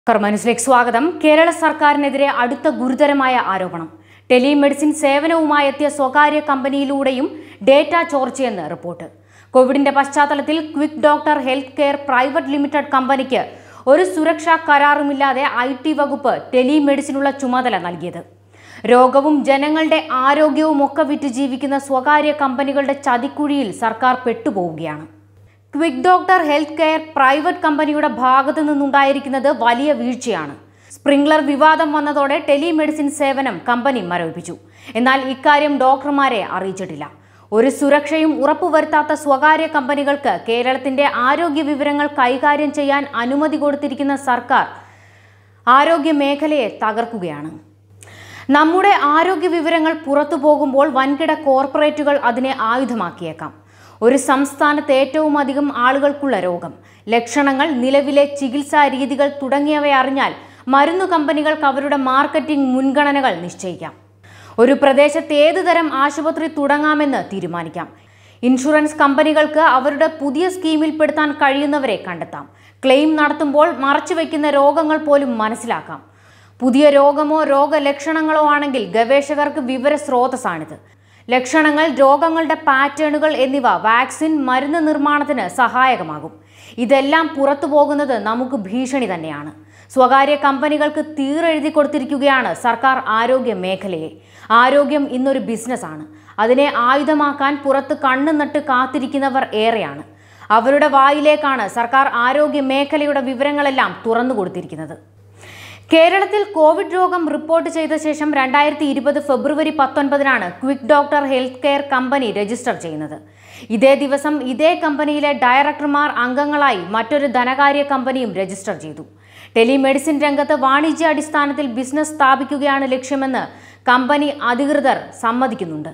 കർമ്മന്യൂസിലേക്ക് സ്വാഗതം കേരള സർക്കാരിനെതിരെ അടുത്ത ഗുരുതരമായ ആരോപണം ടെലിമെഡിസിൻ സേവനവുമായി എത്തിയ സ്വകാര്യ കമ്പനിയിലൂടെയും ഡേറ്റ ചോർച്ചയെന്ന് റിപ്പോർട്ട് കോവിഡിന്റെ പശ്ചാത്തലത്തിൽ Quick Doctor Health Care Private Limited കമ്പനിക്ക് ഒരു സുരക്ഷാ കരാറുമില്ലാതെ ഐ ടി വകുപ്പ് ടെലിമെഡിസിനുള്ള ചുമതല നൽകിയത് രോഗവും ജനങ്ങളുടെ ആരോഗ്യവും ഒക്കെ വിറ്റ് ജീവിക്കുന്ന സ്വകാര്യ കമ്പനികളുടെ ചതിക്കുഴിയിൽ സർക്കാർ പെട്ടുപോവുകയാണ് Quick Doctor Health Care Private കമ്പനിയുടെ ഭാഗത്തു നിന്നുണ്ടായിരിക്കുന്നത് വലിയ വീഴ്ചയാണ് സ്പ്രിംഗ്ലർ വിവാദം വന്നതോടെ ടെലിമെഡിസിൻ സേവനം കമ്പനി മരവിപ്പിച്ചു എന്നാൽ ഇക്കാര്യം ഡോക്ടർമാരെ അറിയിച്ചിട്ടില്ല ഒരു സുരക്ഷയും ഉറപ്പുവരുത്താത്ത സ്വകാര്യ കമ്പനികൾക്ക് കേരളത്തിന്റെ ആരോഗ്യ വിവരങ്ങൾ കൈകാര്യം ചെയ്യാൻ അനുമതി കൊടുത്തിരിക്കുന്ന സർക്കാർ ആരോഗ്യ മേഖലയെ തകർക്കുകയാണ് നമ്മുടെ ആരോഗ്യ വിവരങ്ങൾ പുറത്തു പോകുമ്പോൾ വൻകിട കോർപ്പറേറ്റുകൾ അതിനെ ആയുധമാക്കിയേക്കാം ഒരു സംസ്ഥാനത്ത് ഏറ്റവും അധികം ആളുകൾക്കുള്ള രോഗം ലക്ഷണങ്ങൾ നിലവിലെ ചികിത്സാ രീതികൾ തുടങ്ങിയവ അറിഞ്ഞാൽ മരുന്നു കമ്പനികൾക്ക് അവരുടെ മാർക്കറ്റിംഗ് മുൻഗണനകൾ നിശ്ചയിക്കാം ഒരു പ്രദേശത്ത് ഏത് തരം ആശുപത്രി തുടങ്ങാമെന്ന് തീരുമാനിക്കാം ഇൻഷുറൻസ് കമ്പനികൾക്ക് അവരുടെ പുതിയ സ്കീമിൽ പെടുത്താൻ കഴിയുന്നവരെ കണ്ടെത്താം ക്ലെയിം നടത്തുമ്പോൾ മറച്ചുവെക്കുന്ന രോഗങ്ങൾ പോലും മനസ്സിലാക്കാം പുതിയ രോഗമോ രോഗലക്ഷണങ്ങളോ ആണെങ്കിൽ ഗവേഷകർക്ക് വിവര സ്രോതസ്സാണിത് ലക്ഷണങ്ങൾ രോഗങ്ങളുടെ പാറ്റേണുകൾ എന്നിവ വാക്സിൻ മരുന്ന് നിർമ്മാണത്തിന് സഹായകമാകും ഇതെല്ലാം പുറത്തു പോകുന്നത് നമുക്ക് ഭീഷണി തന്നെയാണ് സ്വകാര്യ കമ്പനികൾക്ക് തീറെഴുതി കൊടുത്തിരിക്കുകയാണ് സർക്കാർ ആരോഗ്യ മേഖലയെ ആരോഗ്യം ഇന്നൊരു ബിസിനസ്സാണ് അതിനെ ആയുധമാക്കാൻ പുറത്ത് കണ്ണു നട്ട് കാത്തിരിക്കുന്നവർ ഏറെയാണ് അവരുടെ വായിലേക്കാണ് സർക്കാർ ആരോഗ്യ മേഖലയുടെ വിവരങ്ങളെല്ലാം തുറന്നു കൊടുത്തിരിക്കുന്നത് കേരളത്തിൽ കോവിഡ് രോഗം റിപ്പോർട്ട് ചെയ്ത ശേഷം രണ്ടായിരത്തി ഇരുപത് ഫെബ്രുവരി പത്തൊൻപതിനാണ് Quick Doctor Health Care company register ചെയ്യുന്നത് ഇതേ ദിവസം ഇതേ കമ്പനിയിലെ ഡയറക്ടർമാർ അംഗങ്ങളായി മറ്റൊരു ധനകാര്യ കമ്പനിയും രജിസ്റ്റർ ചെയ്തു ടെലിമെഡിസിൻ രംഗത്ത് വാണിജ്യാടിസ്ഥാനത്തിൽ ബിസിനസ് സ്ഥാപിക്കുകയാണ് ലക്ഷ്യമെന്ന് കമ്പനി അധികൃതർ സമ്മതിക്കുന്നുണ്ട്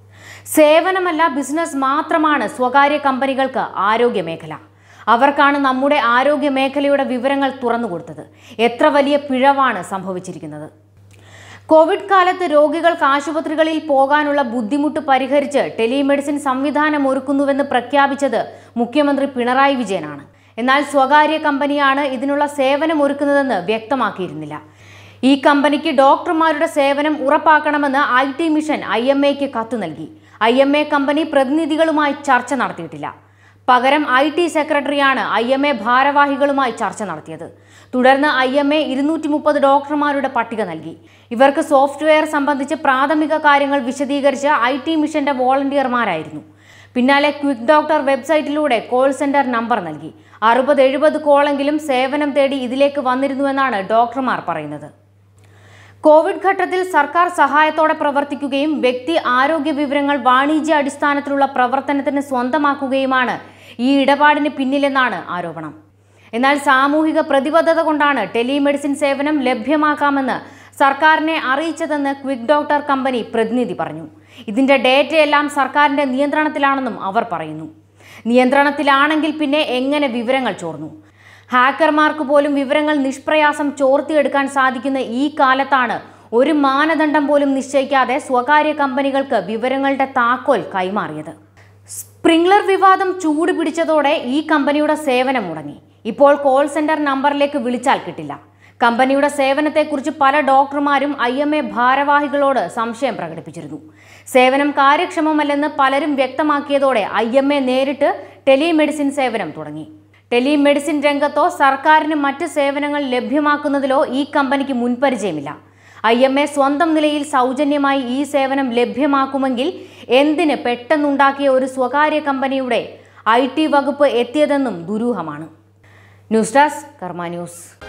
സേവനമല്ല ബിസിനസ് മാത്രമാണ് സ്വകാര്യ കമ്പനികൾക്ക് ആരോഗ്യ മേഖല അവർക്കാണ് നമ്മുടെ ആരോഗ്യ മേഖലയുടെ വിവരങ്ങൾ തുറന്നു കൊടുത്തത് എത്ര വലിയ പിഴവാണ് സംഭവിച്ചിരിക്കുന്നത് കോവിഡ് കാലത്ത് രോഗികൾക്ക് ആശുപത്രികളിൽ പോകാനുള്ള ബുദ്ധിമുട്ട് പരിഹരിച്ച് ടെലിമെഡിസിൻ സംവിധാനം ഒരുക്കുന്നുവെന്ന് പ്രഖ്യാപിച്ചത് മുഖ്യമന്ത്രി പിണറായി വിജയനാണ് എന്നാൽ സ്വകാര്യ കമ്പനിയാണ് ഇതിനുള്ള സേവനം ഒരുക്കുന്നതെന്ന് വ്യക്തമാക്കിയിരുന്നില്ല ഈ കമ്പനിക്ക് ഡോക്ടർമാരുടെ സേവനം ഉറപ്പാക്കണമെന്ന് I T mission I M എക്ക് കത്ത് നൽകി ഐ എം എ കമ്പനി പ്രതിനിധികളുമായി ചർച്ച നടത്തിയിട്ടില്ല പകരം ഐ ടി സെക്രട്ടറിയാണ് ഐ എം എ ഭാരവാഹികളുമായി ചർച്ച നടത്തിയത് തുടർന്ന് ഐ എം എ ഇരുന്നൂറ്റി മുപ്പത് ഡോക്ടർമാരുടെ പട്ടിക നൽകി ഇവർക്ക് സോഫ്റ്റ്വെയർ സംബന്ധിച്ച് പ്രാഥമിക കാര്യങ്ങൾ വിശദീകരിച്ച് ഐ ടി മിഷന്റെ വോളണ്ടിയർമാരായിരുന്നു പിന്നാലെ ക്വിക്ക് ഡോക്ടർ വെബ്സൈറ്റിലൂടെ കോൾ സെന്റർ നമ്പർ നൽകി അറുപത് എഴുപത് കോളെങ്കിലും സേവനം തേടി ഇതിലേക്ക് വന്നിരുന്നുവെന്നാണ് ഡോക്ടർമാർ പറയുന്നത് കോവിഡ് ഘട്ടത്തിൽ സർക്കാർ സഹായത്തോടെ പ്രവർത്തിക്കുകയും വ്യക്തി ആരോഗ്യ വിവരങ്ങൾ വാണിജ്യ അടിസ്ഥാനത്തിലുള്ള പ്രവർത്തനത്തിന് സ്വന്തമാക്കുകയുമാണ് ഈ ഇടപാടിന് പിന്നിലെന്നാണ് ആരോപണം എന്നാൽ സാമൂഹിക പ്രതിബദ്ധത കൊണ്ടാണ് ടെലിമെഡിസിൻ സേവനം ലഭ്യമാക്കാമെന്ന് സർക്കാരിനെ അറിയിച്ചതെന്ന് ക്വിക്ക് ഡോക്ടർ കമ്പനി പ്രതിനിധി പറഞ്ഞു ഇതിന്റെ ഡേറ്റയെല്ലാം സർക്കാരിന്റെ നിയന്ത്രണത്തിലാണെന്നും അവർ പറയുന്നു നിയന്ത്രണത്തിലാണെങ്കിൽ പിന്നെ എങ്ങനെ വിവരങ്ങൾ ചോർന്നു ഹാക്കർമാർക്ക് പോലും വിവരങ്ങൾ നിഷ്പ്രയാസം ചോർത്തിയെടുക്കാൻ സാധിക്കുന്ന ഈ കാലത്താണ് ഒരു മാനദണ്ഡം പോലും നിശ്ചയിക്കാതെ സ്വകാര്യ കമ്പനികൾക്ക് വിവരങ്ങളുടെ താക്കോൽ കൈമാറിയത് സ്പ്രിംഗ്ലർ വിവാദം ചൂട് പിടിച്ചതോടെ ഈ കമ്പനിയുടെ സേവനം മുടങ്ങി ഇപ്പോൾ കോൾ സെന്റർ നമ്പറിലേക്ക് വിളിച്ചാൽ കിട്ടില്ല കമ്പനിയുടെ സേവനത്തെക്കുറിച്ച് പല ഡോക്ടർമാരും ഐ എം എ ഭാരവാഹികളോട് സംശയം പ്രകടിപ്പിച്ചിരുന്നു സേവനം കാര്യക്ഷമമല്ലെന്ന് പലരും വ്യക്തമാക്കിയതോടെ ഐ എം എ നേരിട്ട് ടെലിമെഡിസിൻ സേവനം തുടങ്ങി ടെലിമെഡിസിൻ രംഗത്തോ സർക്കാരിന് മറ്റ് സേവനങ്ങൾ ലഭ്യമാക്കുന്നതിലോ ഈ കമ്പനിക്ക് മുൻപരിചയമില്ല ഐ എം എ സ്വന്തം നിലയിൽ സൗജന്യമായി ഈ സേവനം ലഭ്യമാക്കുമെങ്കിൽ എന്തിന് പെട്ടെന്നുണ്ടാക്കിയ ഒരു സ്വകാര്യ കമ്പനിയുടെ ഐ ടി വകുപ്പ് എത്തിയതെന്നും ദുരൂഹമാണ് ന്യൂസ് ഡെസ്ക് കർമ്മ ന്യൂസ്